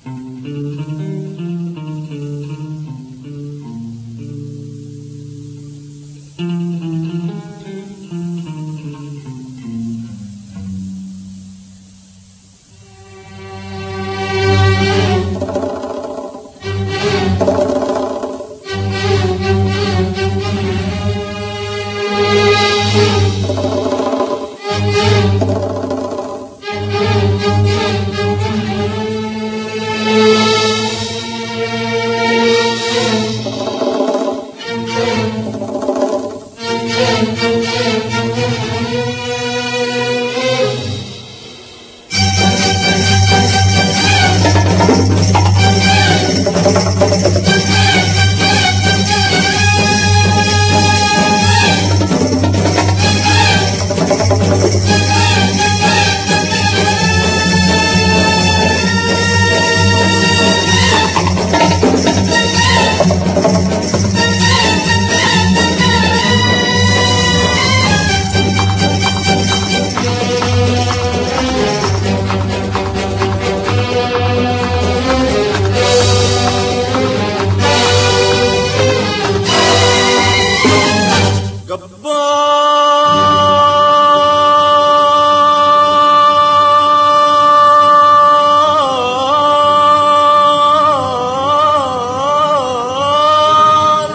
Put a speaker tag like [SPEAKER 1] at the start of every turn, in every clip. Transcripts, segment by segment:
[SPEAKER 1] جبار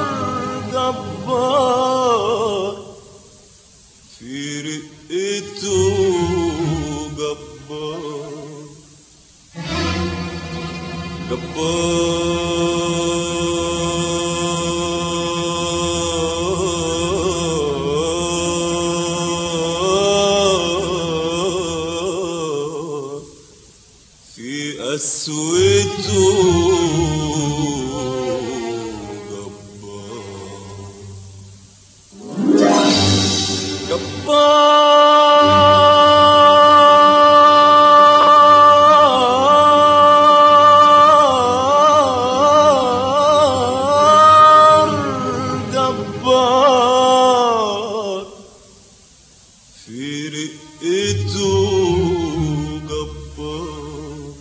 [SPEAKER 1] جبار في رقته جبار جبار في قسوته جبار جبار جبار في رقته جبار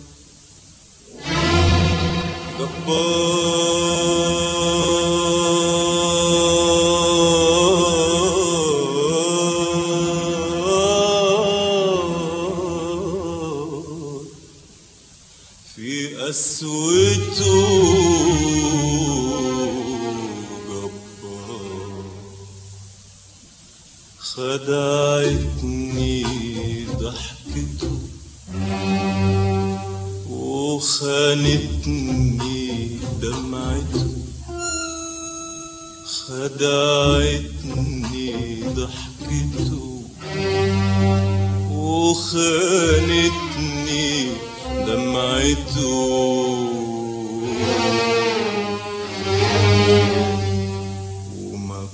[SPEAKER 1] جبار في قسوته جبار خدعتني ضحكته وخانتني دمعته خدعتني ضحكته وخانتني دمعته وما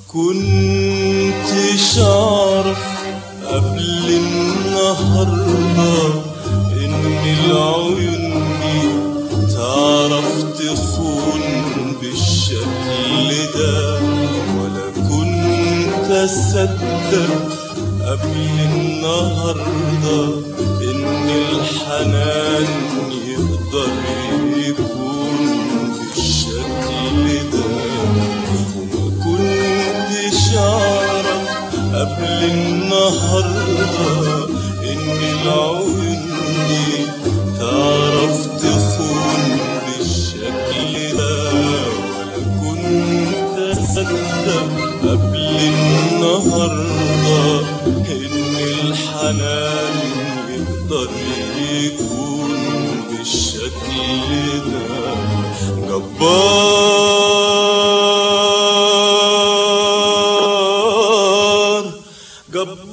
[SPEAKER 1] كنتش اعرف قبل النهارده ان العيون دي تعرف تخون بالشكل ده ولا كنت اصدق قبل النهارده ان الحنان يقدر يكون بالشكل ده وما كنتش اعرف قبل النهارده ان العيون دي تعرف تخون بالشكل ده ولا كنت اصدق قبل النهارده ان الحنان يقدر يكون بالشكل ده جبار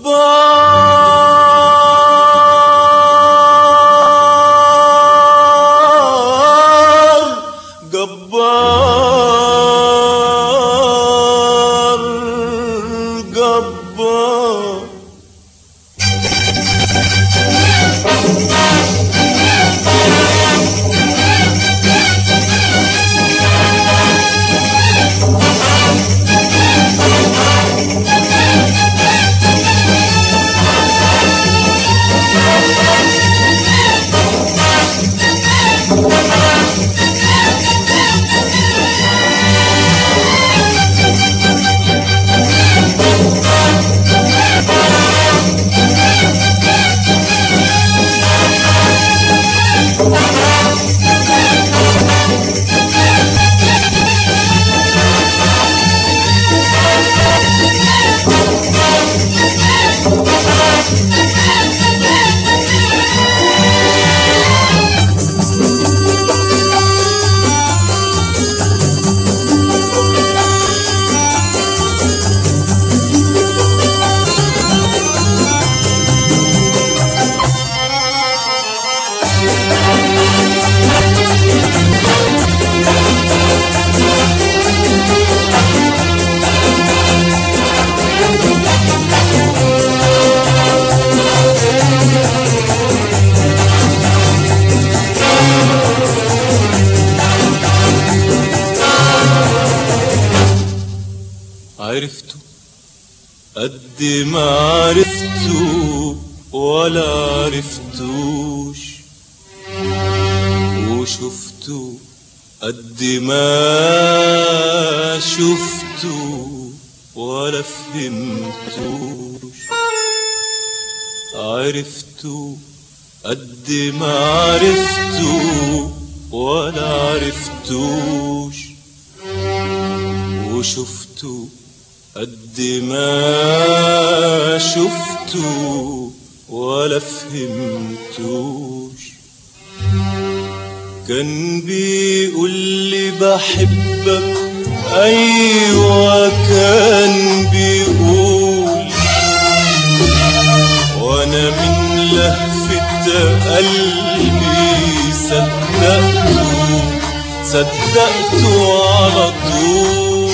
[SPEAKER 1] جبار جبار جبار عرفته قد ما عرفته ولا عرفتوش وشفته قد ما شفته ولا فهمتوش عرفته قد ما عرفته ولا عرفتوش وشفته قد ما شفته ولا فهمتوش كان بيقول لي بحبك ايوه كان بيقول وانا من لهفة قلبي صدقته صدقته على طول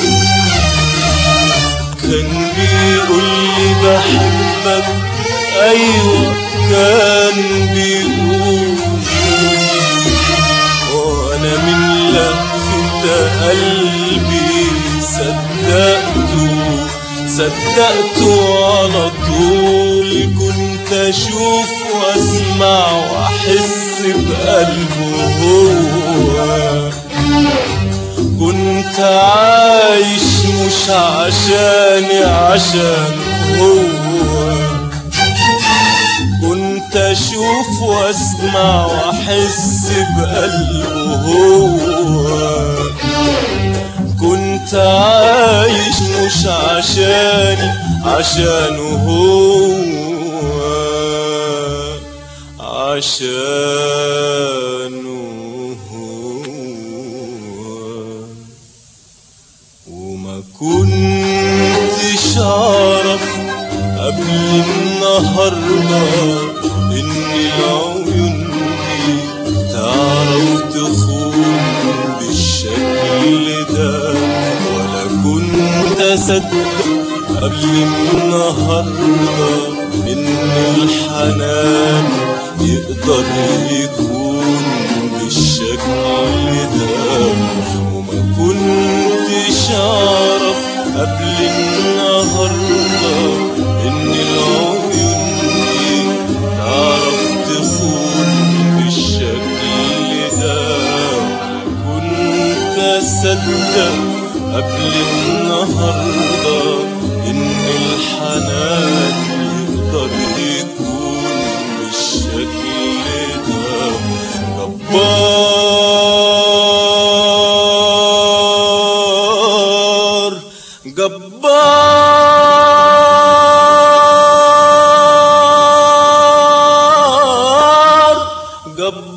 [SPEAKER 1] كان بيقول لي بحبك ايوه كان بيقول وانا من لهفة قلبي صدقته صدقته على طول كنت اشوف واسمع واحس بقلبه هو كنت عايش مش عشاني عشان هو كنت اشوف واسمع واحس بقلبه هو كنت عايش مش عشاني عشانه هو عشانه هو وما كنتش اعرف قبل النهارده ان العيون دي تعرف تخون بالشكل ده ولا كنت اصدق قبل النهارده ان الحنان يقدر يكون بالشكل ده وما كنتش اعرف قبل النهارده ان العيون دي تعرف تخون بالشكل ده كنت اصدق قبل النهارده ان الحنان يقدر يكون بالشكل ده جبار جبار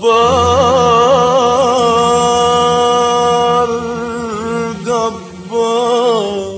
[SPEAKER 1] جبار جبار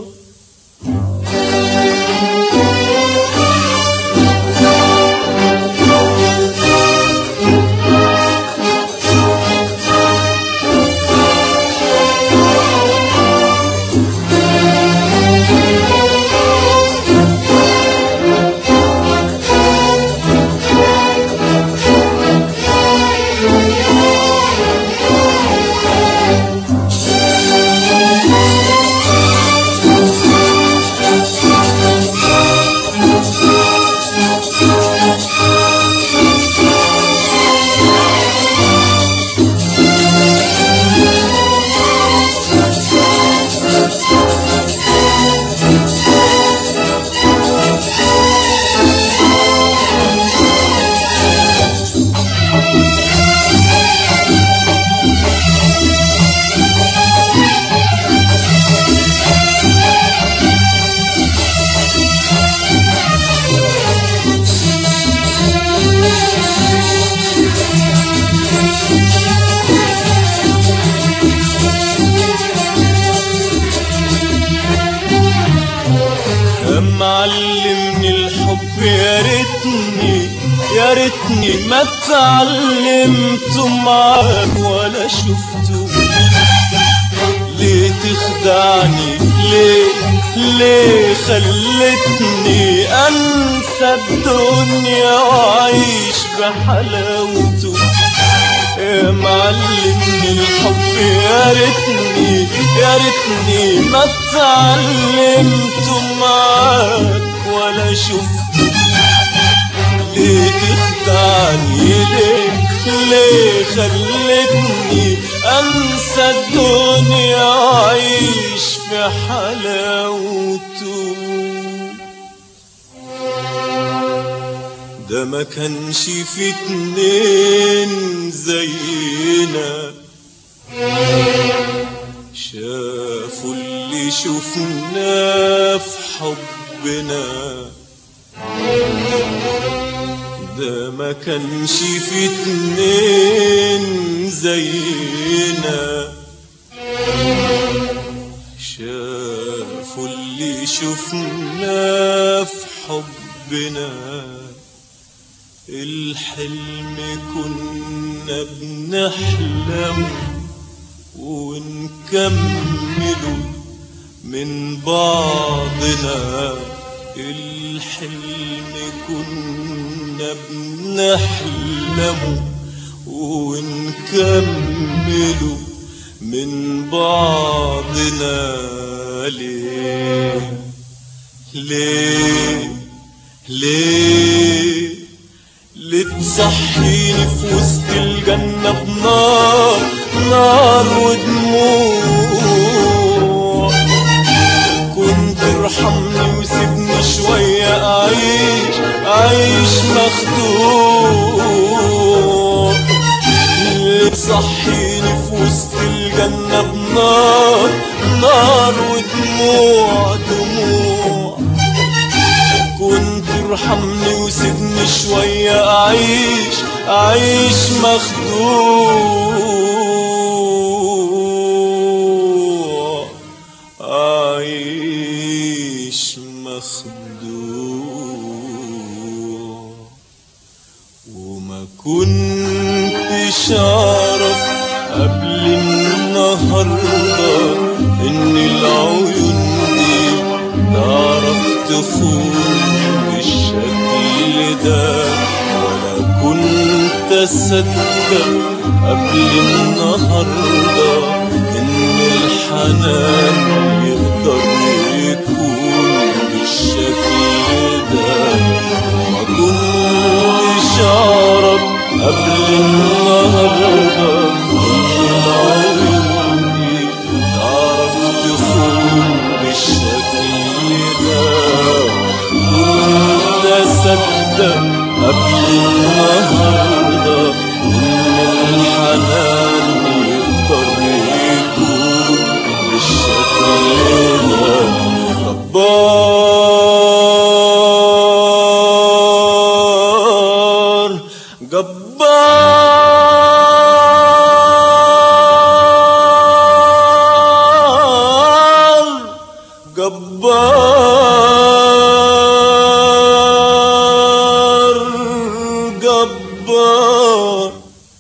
[SPEAKER 1] كم علمني الحب يا ريتني يا ريتني ما اتعلمت معاك ولا شفته ليه تخدعني ليه ليه خلتني انسى الدنيا واعيش بحلاوته يا معلمني الحب يا ريتني يا ريتني ما اتعلمت معاك ولا شفت ليه تخدعني ليه ليه خلتني انسى الدنيا اعيش في حلاوته ده ما كانش في اتنين زينا شافوا اللي شفناه في حبنا ده ما كانش في اتنين زينا شافوا اللي شفناه في حبنا الحلم كنا بنحلم ونكمله من بعضنا الحلم كنا بنحلمه ونكمله من بعضنا ليه ليه ليه لتصحيني في وسط الجنة بنار نار ودموع كنت ارحمني وسيبني شوية أعيش أعيش مخدوع تصحيني في وسط الجنة بنار نار ودموع دموع كنت ارحمني وسيبني شوية أعيش أعيش مخدوع أعيش مخدوع وما كنتش أعرف قبل النهاردة إن العيون دي تعرف تخون بالشكل ده ولا كنت أصدق قبل النهاردة إن الحنان يقدر يكون بالشكل ده ما كنتش أعرف قبل النهاردة إن العيون دي تعرف تخون بالشكل ده كنت أصدق قبل النهاردة إن الحنان يقدر يكون بالشكل ده جبار جبار جبار جبار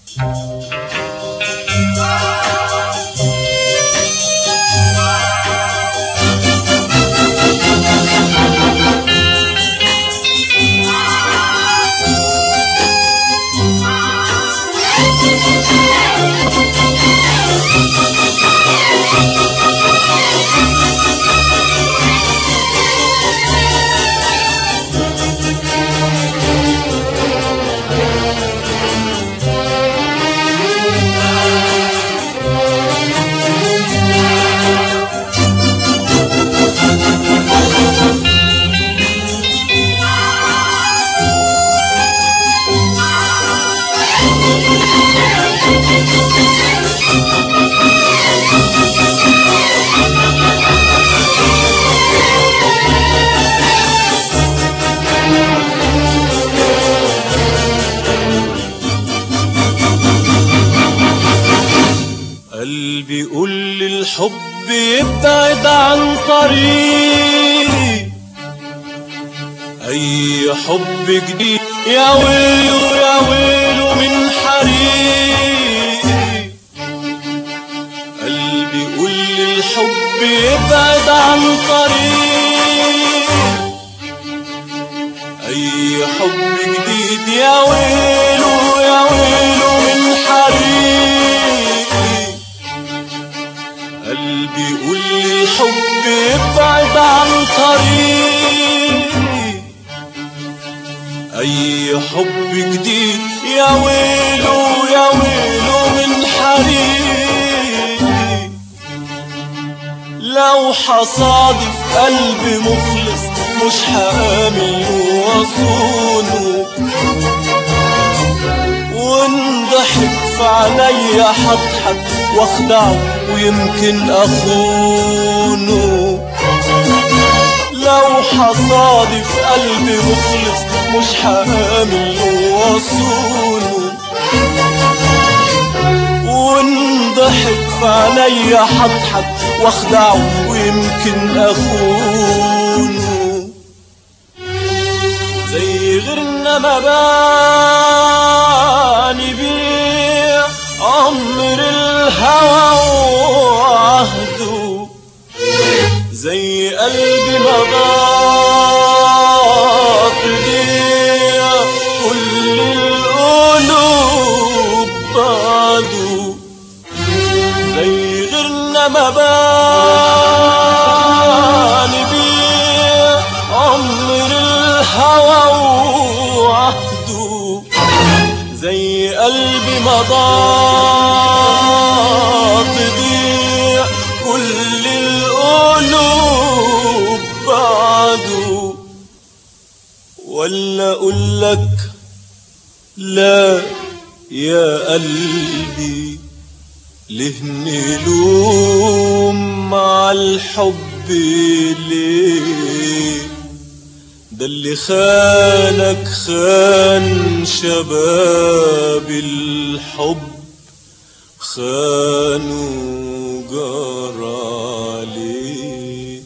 [SPEAKER 1] قلبي يقول لي الحب يبعد عن طريقي اي حب جديد يا ويله يا ويله من حريقي قلبي يقول لي الحب يبعد عن طريقي اي حب جديد يا ويله يا ويله من حريقي حب جديد يا ويلو يا ويلو من حريق لو حصادف قلبي مخلص مش حامل وصونه وانضحك في عينيا حضحك واخدعه ويمكن اخونه لو حصادف قلبي مخلص مش حامل وصونه وانضحك في عينيا حضحك واخدعه ويمكن اخونه زي غيرنا ما باني بيه عمر الهوى وعهده زي قلبي ما ضاق بيه كل القلوب بعده زي غيرنا ما باني بيه عمر الهوى وعهده زي قلبي ما ضاق بيه كل القلوب بعده ولا اقول لك لا يا قلبي ليه نلوم مع الحب ليه ده اللي خانك خان شباب الحب خانوا جرى عليه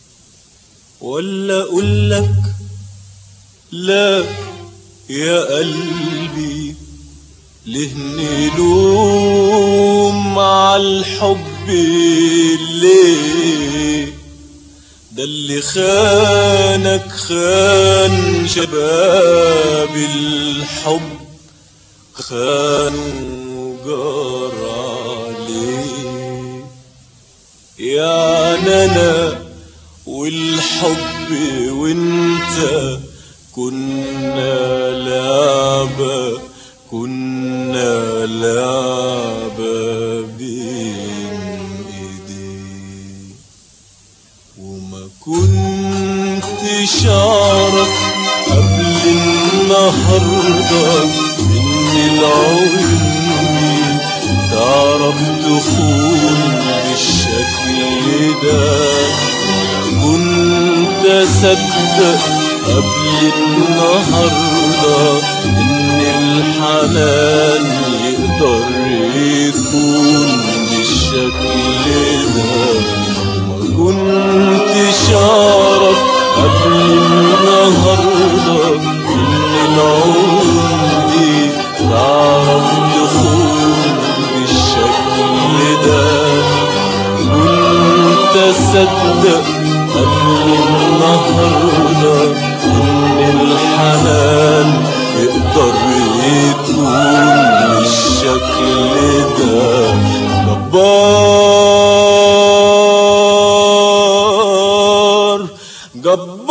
[SPEAKER 1] ولا اقول لك لا يا قلبي ليه نلوم مع الحب ليه ده اللي خانك خان شباب الحب خانوا جار عليه يعني انا والحب وانت كنا لعبة كنا لعبة بين ايديك وما كنتش اعرف قبل النهارده ان العيون دي تعرف تخون بالشكل ده كنت اصدق قبل النهارده ان الحنان يقدر يكون بالشكل ده ما كنتش اعرف قبل النهارده ان العيون دي تعرف تخون بالشكل ده كنت اصدق قبل النهارده ان الحنان يقدر يكون بالشكل ده جبار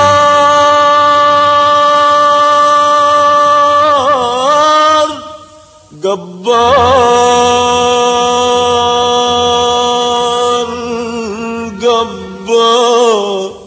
[SPEAKER 1] جبار جبار جبار